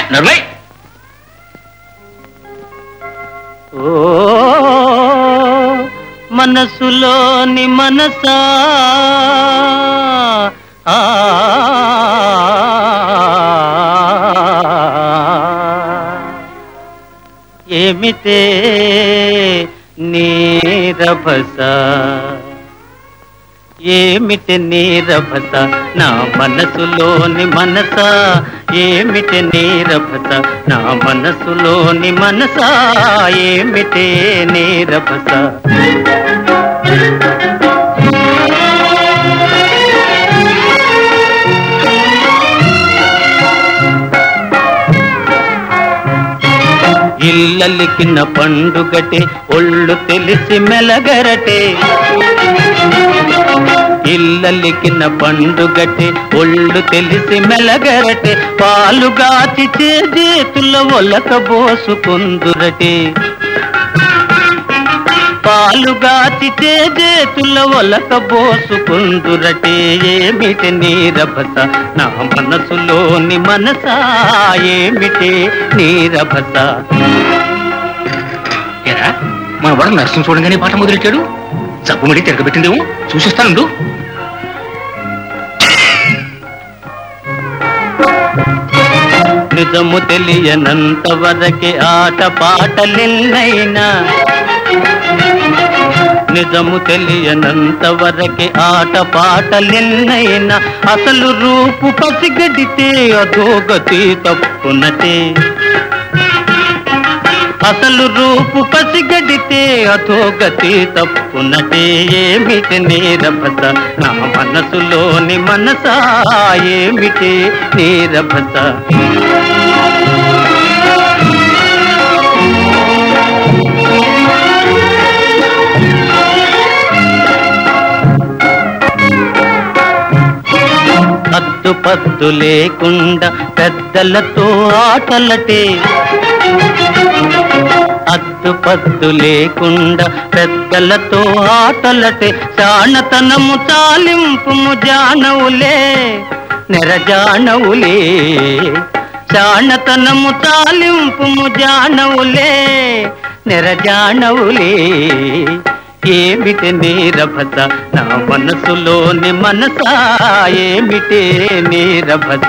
నర్మయ్ ఓ మనసులోని మనసా ఆ, ఏమిటే నీరభస ఏమిటి నీరభస నా మనసులోని మనస ఏమిటి నీరభస నా మనసులోని మనస ఏమిటి నీరభస ఇల్లలికిన పండుగటే ఒళ్ళు తెలిసి మెలగరటే ఇల్లలికిన పండుగటే ఒళ్ళు తెలిసి మెలగరటే పాలుగాచి చేతుల ఒలక బోసుకుందురటే పాలుగాచి చేతుల ఒలక బోసుకుందురటే ఏమిటి నీరభస నా మనసులోని మనసా ఏమిటి నీరభస ఏరా మన వాడు నర్సింగ్ చూడంగానే పాట మొదలెట్టాడు జబ్బు మడి తిరగబెట్టిందేమో చూసిస్తానుండు నిజము తెలియనంత వరకే ఆట పాటలెన్నైనా నిజము తెలియనంత వరకే ఆట పాటలెన్నైనా అసలు రూపు పసిగడితే అధోగతి తప్పునటే అసలు రూపు పసిగడితే అధోగతి తప్పునటే ఏమిటి నీరభస నా మనసులోని మనసా ఏమిటి నీరభస అద్దు పద్దు లేకుండా పెద్దలతో ఆటలటే అద్దు పద్దు లేకుండా పెద్దలతో ఆటలటే చాణతనము చాలింపుము జానవులే నెరజానవులే చాణతనము చాలింపుము జానవులే నెరజానవులే ఏమిటి నీరభస నా మనసులోని మనసా ఏమిటి నీరభస